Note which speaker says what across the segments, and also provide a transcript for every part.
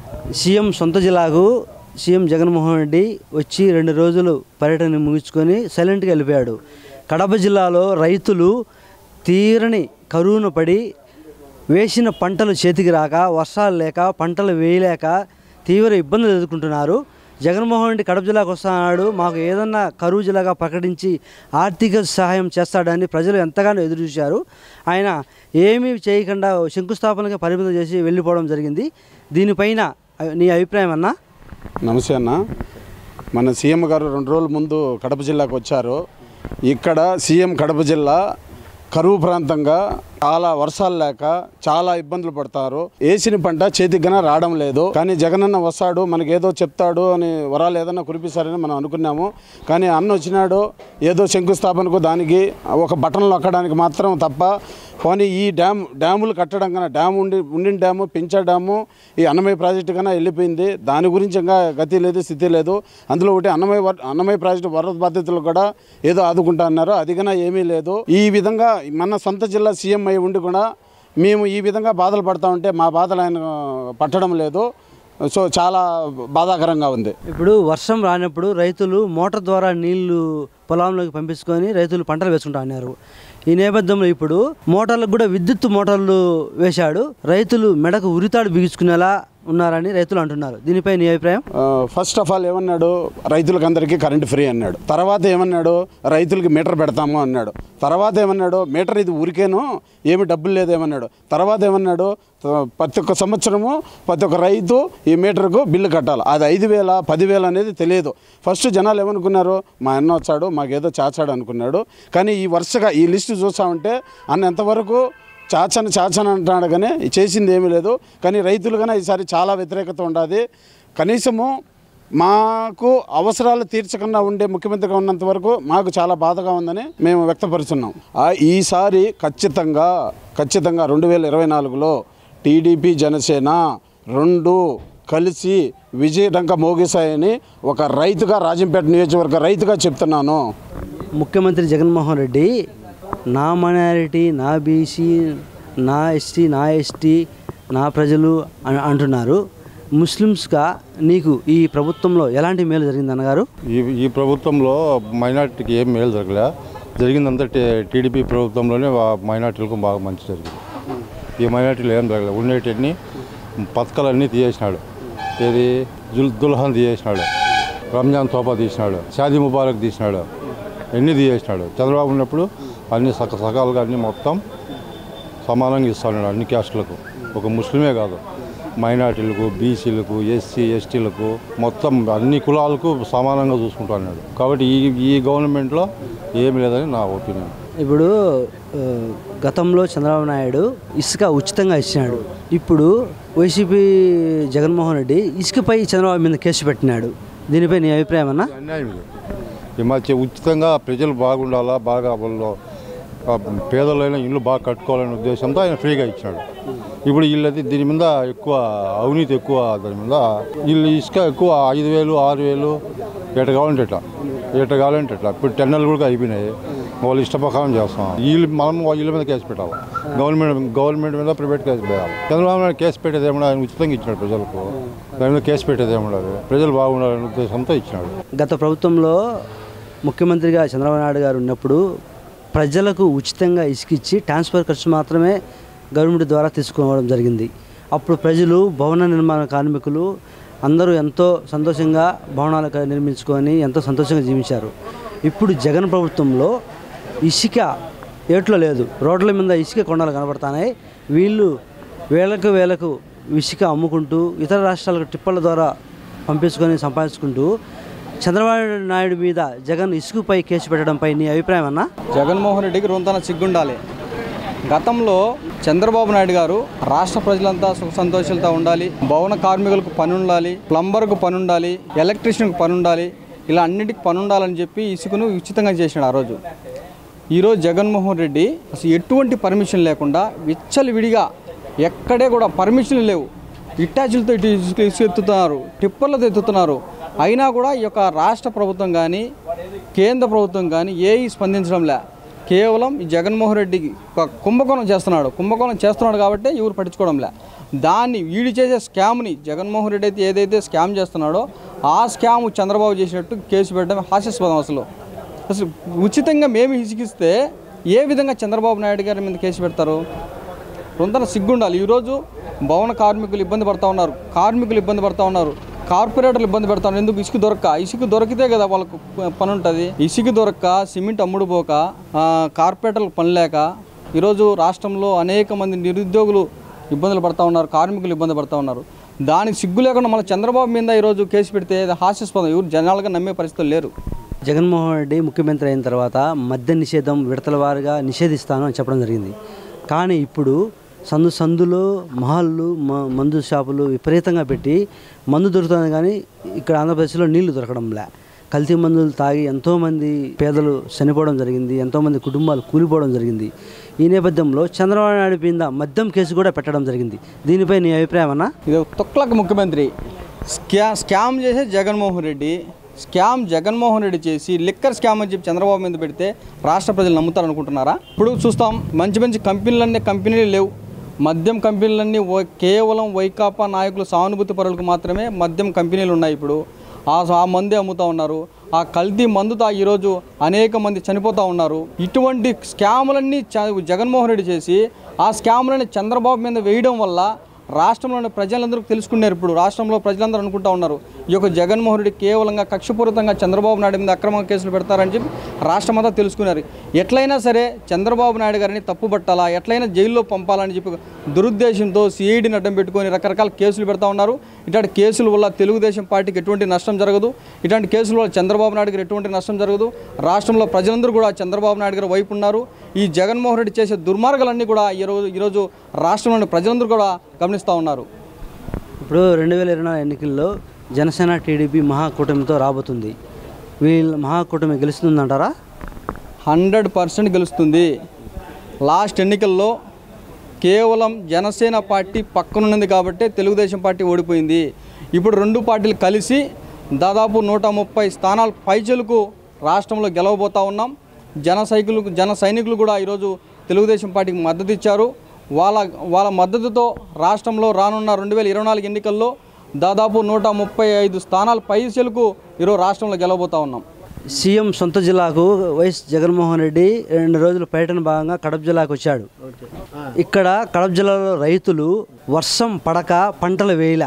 Speaker 1: CM సొంత జిల్లాకు CM Jaganmohan Reddy వచ్చి రెండు రోజులు పర్యటన ముగించుకొని సైలెంట్గా వెళ్ళిపోయాడు కడప జిల్లాలో రైతులు తీరని కరువున పడి వేసిన పంటలు చేతికి రాక వర్షాలు లేక పంటలు వేయలేక తీవ్ర ఇబ్బందులు ఎదుర్కొంటున్నారు జగన్మోహన్ రెడ్డి కడప జిల్లాకు వస్తున్నాడు మాకు ఏదన్నా కరువు జిల్లాగా ప్రకటించి ఆర్థిక సహాయం చేస్తాడని ప్రజలు ఎంతగానో ఎదురు చూశారు ఆయన ఏమీ చేయకుండా శంకుస్థాపనకి పరిమితం చేసి వెళ్ళిపోవడం జరిగింది దీనిపైన నీ అభిప్రాయం అన్నా
Speaker 2: నమస్తే అన్న మన సీఎం గారు రెండు రోజుల ముందు కడప జిల్లాకు వచ్చారు ఇక్కడ సీఎం కడప జిల్లా కరువు ప్రాంతంగా చాలా వర్షాలు లేక చాలా ఇబ్బందులు పడతారు వేసిన పంట చేతికి గన రావడం లేదు కానీ జగనన్న వస్తాడు మనకి ఏదో చెప్తాడు అని వరాలు ఏదైనా కురిపిస్తారని మనం అనుకున్నాము కానీ అన్న వచ్చినాడు ఏదో శంకుస్థాపనకు దానికి ఒక బటన్లు నొక్కడానికి మాత్రం తప్ప పోనీ ఈ డ్యామ్ డ్యాములు కట్టడం కన్నా డ్యామ్ ఉండి ఉండిన డ్యాము పెంచే డ్యాము ఈ అన్నమయ్య ప్రాజెక్టు కన్నా వెళ్ళిపోయింది దాని గురించి ఇంకా గతి లేదు స్థితి లేదు అందులో ఒకటి అన్నమయ్య వర- అన్నమయ్య ప్రాజెక్టు వరద బాధితులు కూడా ఏదో ఆదుకుంటా అన్నారు అది కన్నా ఏమీ లేదు ఈ విధంగా మన సొంత జిల్లా సీఎం అయి ఉండి కూడా మేము ఈ విధంగా బాధలు పడతా ఉంటే మా బాధలు ఆయన పట్టడం లేదు సో చాలా బాధాకరంగా ఉంది
Speaker 1: ఇప్పుడు వర్షం రానప్పుడు రైతులు మోటార్ ద్వారా నీళ్లు పొలంలోకి పంపించుకొని రైతులు పంటలు వేసుకుంటా అన్నారు ఈ నేపథ్యంలో ఇప్పుడు మోటార్లకు కూడా విద్యుత్ మోటార్లు వేశాడు రైతులు మెడకు ఉరితాడు బిగించుకునేలా ఉన్నారని రైతులు అంటున్నారు దీనిపై నీ అభిప్రాయం
Speaker 2: ఫస్ట్ ఆఫ్ ఆల్ ఏమన్నాడు రైతులకు అందరికీ కరెంట్ ఫ్రీ అన్నాడు తర్వాత ఏమన్నాడు రైతులకి మీటర్ పెడతాము అన్నాడు తర్వాత ఏమన్నాడు మీటర్ ఇది ఊరికేను ఏమి డబ్బులు లేదు ఏమన్నాడు తర్వాత ఏమన్నాడు త- ప్రతి ఒక్క సంవత్సరము ప్రతి ఒక్క రైతు ఈ మీటర్కు బిల్లు కట్టాలి అది ఐదు వేల పదివేలు అనేది తెలియదు ఫస్ట్ జనాలు ఏమనుకున్నారు మా అన్న వచ్చాడు మాకేదో చాచాడు అనుకున్నాడు కానీ ఈ వరుసగా ఈ లిస్టు చూసా ఉంటే అన్న ఎంతవరకు చాచని చాచని అంటున్నాడు కానీ చేసింది ఏమీ లేదు కానీ రైతులు కానీ ఈసారి చాలా వ్యతిరేకత ఉండదు కనీసము మాకు అవసరాలు తీర్చకుండా ఉండే ముఖ్యమంత్రిగా ఉన్నంత వరకు మాకు చాలా బాధగా ఉందని మేము వ్యక్తపరుచున్నాం ఆ ఈసారి ఖచ్చితంగా ఖచ్చితంగా రెండు వేల ఇరవై నాలుగులో టీడీపీ జనసేన రెండు కలిసి విజయడంక మోగిసాయని ఒక రైతుగా రాజంపేట నియోజకవర్గ రైతుగా చెప్తున్నాను
Speaker 1: ముఖ్యమంత్రి జగన్మోహన్ రెడ్డి నా మైనారిటీ నా బీసీ నా ఎస్టీ నా ఎస్టీ నా ప్రజలు అని అంటున్నారు ముస్లిమ్స్గా నీకు ఈ ప్రభుత్వంలో ఎలాంటి మేలు జరిగింది అన్నగారు
Speaker 3: ఈ ఈ ప్రభుత్వంలో మైనార్టీకి ఏం మేలు జరగలే జరిగిందంతా టీ- టీడీపీ ప్రభుత్వంలోనే వా- మైనార్టీలకు బాగా మంచి జరిగింది ఈ మైనార్టీలు ఏం జరగలేదు ఉండేటన్ని పథకాలన్నీ తీసేసినాడు ఏది జుల్ దుల్హన్ తీసేసినాడు రంజాన్ తోపా తీసినాడు షాదీ ముబారక్ తీసినాడు ఎన్ని తీసేసినాడు చంద్రబాబు ఉన్నప్పుడు అన్ని సక సకాలుగా అన్ని మొత్తం సమానంగా ఇస్తున్నాడు అన్ని క్యాస్టులకు ఒక ముస్లిమే కాదు మైనార్టీలకు బీసీలకు ఎస్సీ ఎస్టీలకు మొత్తం అన్ని కులాలకు సమానంగా చూసుకుంటున్నాడు కాబట్టి ఈ ఈ గవర్నమెంట్లో ఏమి లేదని నా ఒపీనియన్
Speaker 1: ఇప్పుడు ఆ, గతంలో చంద్రబాబు నాయుడు ఇసుక ఉచితంగా ఇచ్చినాడు ఇప్పుడు వైసీపీ జగన్మోహన్ రెడ్డి ఇసుకపై చంద్రబాబు మీద కేసు పెట్టినాడు దీనిపై నీ అభిప్రాయం అన్నా
Speaker 3: అన్యాయం ఇది ఈ మధ్య ఉచితంగా ప్రజలు బాగుండాలా బాగా వాళ్ళు ఆ, పేదలైన ఇల్లు బాగా కట్టుకోవాలనే ఉద్దేశంతో ఆయన ఫ్రీగా ఇచ్చినాడు ఇప్పుడు వీళ్ళది దీని మీద ఎక్కువ అవినీతి ఎక్కువ దాని మీద వీళ్ళు ఇసుక ఎక్కువ ఐదు వేలు ఆరు వేలు ఎట కావాలంటే ఎట్లా ఎట కావాలంటే ఎట్లా ఇప్పుడు టెండర్లు కూడా అయిపోయినాయి వాళ్ళు ఇష్ట ప్రకారం చేస్తాం వీళ్ళు మనం వీళ్ళ మీద కేసు పెట్టాలి గవర్నమెంట్ గవర్నమెంట్ మీద ప్రైవేట్ కేసు పెట్టాలి చంద్రబాబు నాయుడు కేసు పెట్టేది ఏమన్నా ఆయన ఉచితంగా ఇచ్చినాడు ప్రజలకు దాని మీద కేసు పెట్టేది ఏమన్నది ప్రజలు బాగుండాలనే ఉద్దేశంతో ఇచ్చినాడు
Speaker 1: గత ప్రభుత్వంలో ముఖ్యమంత్రిగా చంద్రబాబు నాయుడు గారు ఉన్నప్పుడు ప్రజలకు ఉచితంగా ఇసుకిచ్చి ట్రాన్స్ఫర్ ఖర్చు మాత్రమే గవర్నమెంట్ ద్వారా తీసుకోవడం జరిగింది అప్పుడు ప్రజలు భవన నిర్మాణ కార్మికులు అందరూ ఎంతో సంతోషంగా భవనాలు క- నిర్మించుకొని ఎంతో సంతోషంగా జీవించారు ఇప్పుడు జగన్ ప్రభుత్వంలో ఇసుక ఏట్లో లేదు రోడ్ల మీద ఇసుక కొండలు కనబడుతున్నాయి వీళ్ళు వేలకు వేలకు ఇసుక అమ్ముకుంటూ ఇతర రాష్ట్రాలకు టిప్పల ద్వారా పంపించుకొని సంపాదించుకుంటూ చంద్రబాబు నాయుడు మీద జగన్ ఇసుకపై కేసు పెట్టడంపై నీ అభిప్రాయం అన్నా
Speaker 4: జగన్మోహన్ రెడ్డికి రొంతన సిగ్గుండాలి గతంలో చంద్రబాబు నాయుడు గారు రాష్ట్ర ప్రజలంతా సుఖ సంతోషాలతో ఉండాలి భవన కార్మికులకు పని ఉండాలి ప్లంబర్కు పని ఉండాలి ఎలక్ట్రీషియన్కి పని ఉండాలి ఇలా అన్నిటికి పని ఉండాలని చెప్పి ఇసుకను ఉచితంగా చేసినాడు ఆ రోజు ఈరోజు జగన్మోహన్ రెడ్డి అసలు ఎటువంటి పర్మిషన్ లేకుండా విచ్చలవిడిగా ఎక్కడే కూడా పర్మిషన్లు లేవు ఇట్టాచులతో ఇటు ఇసుక ఇసుక ఎత్తుతున్నారు టిప్పర్లతో ఎత్తుతున్నారు అయినా కూడా ఈ యొక్క రాష్ట్ర ప్రభుత్వం కానీ కేంద్ర ప్రభుత్వం కానీ ఏవి స్పందించడంలే కేవలం ఈ జగన్మోహన్ రెడ్డికి ఒక కుంభకోణం చేస్తున్నాడు కుంభకోణం చేస్తున్నాడు కాబట్టి ఎవరు పట్టించుకోవడంలే దాన్ని వీడు చేసే స్కామ్ని జగన్మోహన్ రెడ్డి అయితే ఏదైతే స్కామ్ చేస్తున్నాడో ఆ స్కామ్ చంద్రబాబు చేసినట్టు కేసు పెట్టడం హాస్యాస్పదం అసలు అసలు ఉచితంగా మేము హిసిగిస్తే ఏ విధంగా చంద్రబాబు నాయుడు గారి మీద కేసు పెడతారు రొంతన సిగ్గుండాలి ఈరోజు భవన కార్మికులు ఇబ్బంది పడతా ఉన్నారు కార్మికులు ఇబ్బంది పడతా ఉన్నారు కార్పొరేటర్లు ఇబ్బంది పెడతా ఉన్నారు ఎందుకు ఇసుక దొరక్క ఇసుక దొరికితే కదా వాళ్ళకు పని ఉంటుంది ఇసుక దొరక్క సిమెంట్ అమ్ముడు పోక ఆ, కార్పొరేటర్లకు పని లేక ఈరోజు రాష్ట్రంలో అనేక మంది నిరుద్యోగులు ఇబ్బందులు పడతా ఉన్నారు కార్మికులు ఇబ్బంది పడతా ఉన్నారు దానికి సిగ్గు లేకుండా మన చంద్రబాబు మీద ఈరోజు కేసు పెడితే అది హాస్యాస్పదం ఎవరు జనాలుగా నమ్మే పరిస్థితులు లేరు
Speaker 1: జగన్మోహన్ రెడ్డి ముఖ్యమంత్రి అయిన తర్వాత మద్య నిషేధం విడతల వారుగా నిషేధిస్తాను అని చెప్పడం జరిగింది కానీ ఇప్పుడు సందు సందులో మహల్లు మ- మందు షాపులు విపరీతంగా పెట్టి మందు దొరుకుతుంది కానీ ఇక్కడ ఆంధ్రప్రదేశ్లో నీళ్లు దొరకడం లే కల్తీ మందులు తాగి ఎంతోమంది పేదలు చనిపోవడం జరిగింది ఎంతోమంది కుటుంబాలు కూలిపోవడం జరిగింది ఈ నేపథ్యంలో చంద్రబాబు నాయుడు మీద మద్యం కేసు కూడా పెట్టడం జరిగింది దీనిపై నీ అభిప్రాయం అన్నా
Speaker 4: ఇది తొక్లక ముఖ్యమంత్రి స్కా స్కామ్ చేసే జగన్మోహన్ రెడ్డి స్కామ్ జగన్మోహన్ రెడ్డి చేసి లిక్కర్ స్కామ్ అని చెప్పి చంద్రబాబు మీద పెడితే రాష్ట్ర ప్రజలు నమ్ముతారు అనుకుంటున్నారా ఇప్పుడు చూస్తాం మంచి మంచి కంపెనీలన్నీ కంపెనీలు లేవు మద్యం కంపెనీలన్నీ ఓ- కేవలం వైకాపా నాయకులు సానుభూతి పరులకు మాత్రమే మద్యం కంపెనీలు ఉన్నాయి ఇప్పుడు ఆ ఆ మందే అమ్ముతూ ఉన్నారు ఆ కల్తీ మందు తాగి ఈరోజు అనేక మంది చనిపోతూ ఉన్నారు ఇటువంటి స్కాములన్నీ చ- జగన్మోహన్ రెడ్డి చేసి ఆ స్కాములని చంద్రబాబు మీద వేయడం వల్ల రాష్ట్రంలోని ప్రజలందరూ తెలుసుకున్నారు ఇప్పుడు రాష్ట్రంలో ప్రజలందరూ అనుకుంటా ఉన్నారు ఈ యొక్క జగన్మోహన్ రెడ్డి కేవలంగా కక్షపూరితంగా చంద్రబాబు నాయుడు మీద అక్రమ కేసులు పెడతారని చెప్పి రాష్ట్రమంతా తెలుసుకున్నారు ఎట్లయినా సరే చంద్రబాబు నాయుడు గారిని తప్పుపట్టాలా ఎట్లయినా జైల్లో పంపాలని చెప్పి దురుద్దేశంతో సిఐడిని అడ్డం పెట్టుకొని రకరకాల కేసులు పెడతా ఉన్నారు ఇట్లాంటి కేసుల వల్ల తెలుగుదేశం పార్టీకి ఎటువంటి నష్టం జరగదు ఇట్లాంటి కేసుల వల్ల చంద్రబాబు నాయుడు గారు ఎటువంటి నష్టం జరగదు రాష్ట్రంలో ప్రజలందరూ కూడా చంద్రబాబు నాయుడు గారి వైపు ఉన్నారు ఈ జగన్మోహన్ రెడ్డి చేసే దుర్మార్గాలన్నీ కూడా ఈరోజు ఈరోజు రాష్ట్రంలోని ప్రజలందరూ కూడా గమనిస్తూ ఉన్నారు
Speaker 1: ఇప్పుడు రెండు వేల ఇరవై నాలుగు ఎన్నికల్లో జనసేన టీడీపీ మహాకూటమితో రాబోతుంది వీళ్ళ మహాకూటమి గెలుస్తుందంటారా
Speaker 4: హండ్రెడ్ పర్సెంట్ గెలుస్తుంది లాస్ట్ ఎన్నికల్లో కేవలం జనసేన పార్టీ పక్కనున్నది కాబట్టి తెలుగుదేశం పార్టీ ఓడిపోయింది ఇప్పుడు రెండు పార్టీలు కలిసి దాదాపు నూట ముప్పై స్థానాలు పైచలకు రాష్ట్రంలో గెలవబోతా ఉన్నాం జన సైకులకు జన సైనికులు కూడా ఈరోజు తెలుగుదేశం పార్టీకి మద్దతు ఇచ్చారు వాళ్ళ వాళ్ళ మద్దతుతో రాష్ట్రంలో రానున్న రెండు వేల ఇరవై నాలుగు ఎన్నికల్లో దాదాపు నూట ముప్పై ఐదు స్థానాలు పైచలకు ఈరోజు రాష్ట్రంలో గెలవబోతా ఉన్నాం
Speaker 1: సీఎం సొంత జిల్లాకు వైఎస్ జగన్మోహన్ రెడ్డి రెండు రోజుల పర్యటన భాగంగా కడప జిల్లాకు వచ్చాడు ఇక్కడ కడప జిల్లాలో రైతులు వర్షం పడక పంటలు వేయల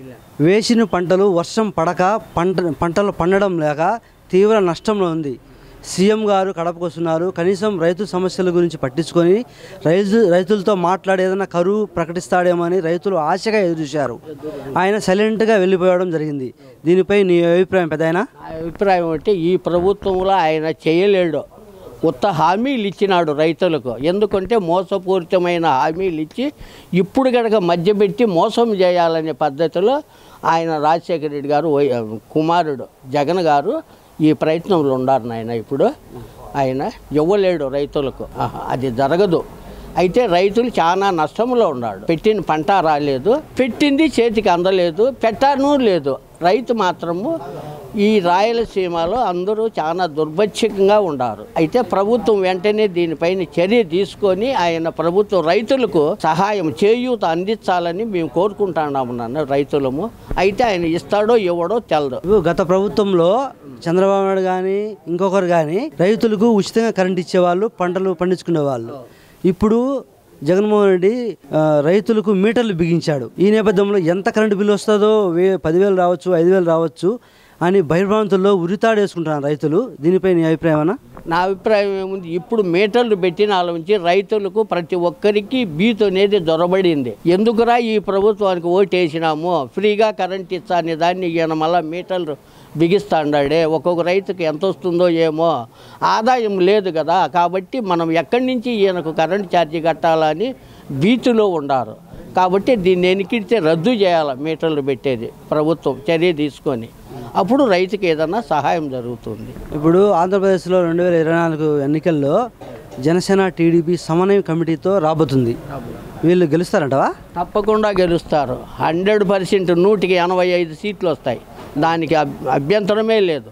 Speaker 1: వేసిన పంటలు వర్షం పడక పంట పంటలు పండడం లేక తీవ్ర నష్టంలో ఉంది సీఎం గారు కడపకు వస్తున్నారు కనీసం రైతు సమస్యల గురించి పట్టించుకొని రైతు రైతులతో మాట్లాడి ఏదైనా కరువు ప్రకటిస్తాడేమో అని రైతులు ఆశగా ఎదురుచూశారు ఆయన సైలెంట్గా వెళ్ళిపోవడం జరిగింది దీనిపై నీ అభిప్రాయం పెద్దాయనా
Speaker 5: నా అభిప్రాయం అంటే ఈ ప్రభుత్వంలో ఆయన చేయలేడు కొత్త హామీలు ఇచ్చినాడు రైతులకు ఎందుకంటే మోసపూరితమైన హామీలు ఇచ్చి ఇప్పుడు కనుక మధ్యపెట్టి మోసం చేయాలనే పద్ధతిలో ఆయన రాజశేఖర రెడ్డి గారు వై- కుమారుడు జగన్ గారు ఈ ప్రయత్నంలో ఉన్నారు నాయన ఇప్పుడు ఆయన ఇవ్వలేడు రైతులకు ఆహా, అది జరగదు అయితే రైతులు చాలా నష్టంలో ఉన్నాడు పెట్టిన పంట రాలేదు పెట్టింది చేతికి అందలేదు పెట్టను లేదు రైతు మాత్రము ఈ రాయలసీమలో అందరూ చాలా దుర్భక్షకంగా ఉన్నారు అయితే ప్రభుత్వం వెంటనే దీనిపైన చర్య తీసుకొని ఆయన ప్రభుత్వం రైతులకు సహాయం చేయూత అందించాలని మేము కోరుకుంటున్నాము నాన్న రైతులము అయితే ఆయన ఇస్తాడో ఇవ్వడో తెలదు
Speaker 1: ఇప్పుడు గత ప్రభుత్వంలో చంద్రబాబు నాయుడు కానీ ఇంకొకరు కానీ రైతులకు ఉచితంగా కరెంట్ ఇచ్చేవాళ్ళు పంటలు పండించుకునే వాళ్ళు ఇప్పుడు జగన్మోహన్ రెడ్డి ఆ, రైతులకు మీటర్లు బిగించాడు ఈ నేపథ్యంలో ఎంత కరెంటు బిల్లు వస్తుందో వే పదివేలు రావచ్చు ఐదు వేలు రావచ్చు అని బహిర్భాంతుల్లో ఉరితాడు వేసుకుంటున్నారు రైతులు దీనిపై నీ అభిప్రాయం అన్నా
Speaker 5: నా అభిప్రాయం ఏముంది ఇప్పుడు మీటర్లు పెట్టిన వాళ్ళ నుంచి రైతులకు ప్రతి ఒక్కరికి బీత్ అనేది దొరబడింది ఎందుకురా ఈ ప్రభుత్వానికి ఓటేసినాము ఫ్రీగా కరెంట్ ఇస్తా అనే దాన్ని ఈయన మళ్ళీ మీటర్లు బిగిస్తాడాడే ఒక్కొక్క రైతుకి ఎంత వస్తుందో ఏమో ఆదాయం లేదు కదా కాబట్టి మనం ఎక్కడి నుంచి ఈయనకు కరెంట్ ఛార్జీ కట్టాలని బీతులో ఉండారు కాబట్టి దీన్ని ఎనికిడితే రద్దు చేయాలి మీటర్లు పెట్టేది ప్రభుత్వం చర్య తీసుకొని అప్పుడు రైతుకి ఏదన్నా సహాయం జరుగుతుంది
Speaker 1: ఇప్పుడు ఆంధ్రప్రదేశ్లో రెండు వేల ఇరవై నాలుగు ఎన్నికల్లో జనసేన టీడీపీ సమన్వయ కమిటీతో రాబోతుంది వీళ్ళు గెలుస్తారంటవా
Speaker 5: తప్పకుండా గెలుస్తారు హండ్రెడ్ పర్సెంట్ నూటికి ఎనభై ఐదు సీట్లు వస్తాయి దానికి అబ్- అభ్యంతరమే లేదు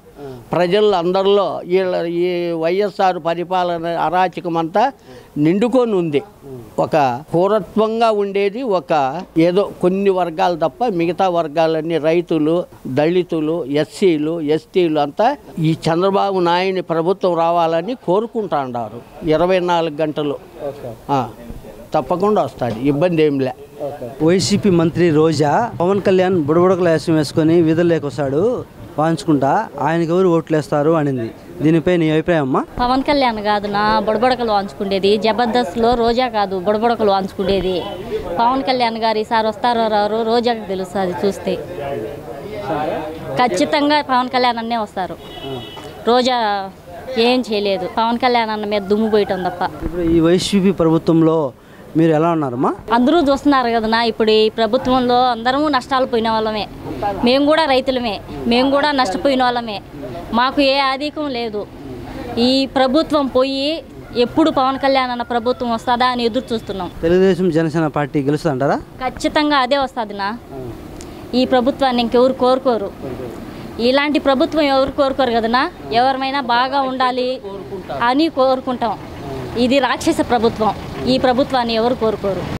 Speaker 5: ప్రజలు అందరిలో వీళ్ళ ఈ వైఎస్ఆర్ పరిపాలన అరాచకమంతా నిండుకొని ఉంది ఒక పూరత్వంగా ఉండేది ఒక ఏదో కొన్ని వర్గాలు తప్ప మిగతా వర్గాలన్నీ రైతులు దళితులు ఎస్సీలు ఎస్టీలు అంతా ఈ చంద్రబాబు నాయుని ప్రభుత్వం రావాలని కోరుకుంటాండారు ఇరవై నాలుగు గంటలు ఆ, తప్పకుండా వస్తాడు ఇబ్బంది ఏం లే
Speaker 1: వైసీపీ మంత్రి రోజా పవన్ కళ్యాణ్ బుడబుడకల వేషం వేసుకొని వీధుల్లోకి వస్తాడు వాంచుకుంటా ఆయనకి ఎవరు ఓట్లు వేస్తారు అనింది దీనిపై నీ అభిప్రాయం అమ్మా
Speaker 6: పవన్ కళ్యాణ్ కాదు నా బుడబుడకలు వాంచుకునేది జబర్దస్త్లో రోజా కాదు బుడబుడకలు వాంచుకునేది పవన్ కళ్యాణ్ గారు ఈసారి వస్తారో రారు రోజాకి తెలుస్తుంది చూస్తే ఖచ్చితంగా పవన్ కళ్యాణ్ అన్నే వస్తారు రోజా ఏం చేయలేదు పవన్ కళ్యాణ్ అన్న మీద దుమ్ము పోయటం తప్ప
Speaker 1: ఇప్పుడు ఈ వైసీపీ ప్రభుత్వంలో మీరు ఎలా ఉన్నారమ్మా
Speaker 6: అందరూ చూస్తున్నారు కదనా ఇప్పుడు ఈ ప్రభుత్వంలో అందరము నష్టాలు పోయిన వాళ్ళమే మేము కూడా రైతులమే మేము కూడా నష్టపోయిన వాళ్ళమే మాకు ఏ ఆధికం లేదు ఈ ప్రభుత్వం పోయి ఎప్పుడు పవన్ కళ్యాణ్ అన్న ప్రభుత్వం వస్తుందా అని ఎదురు చూస్తున్నాం
Speaker 1: తెలుగుదేశం జనసేన పార్టీ గెలుస్తుందంటారా
Speaker 6: ఖచ్చితంగా అదే వస్తుందినా ఈ ప్రభుత్వాన్ని ఇంకెవరు కోరుకోరు ఇలాంటి ప్రభుత్వం ఎవరు కోరుకోరు కదనా ఎవరిమైనా బాగా ఉండాలి అని కోరుకుంటాం ఇది రాక్షస ప్రభుత్వం ఈ ప్రభుత్వాన్ని ఎవరు కోరుకోరు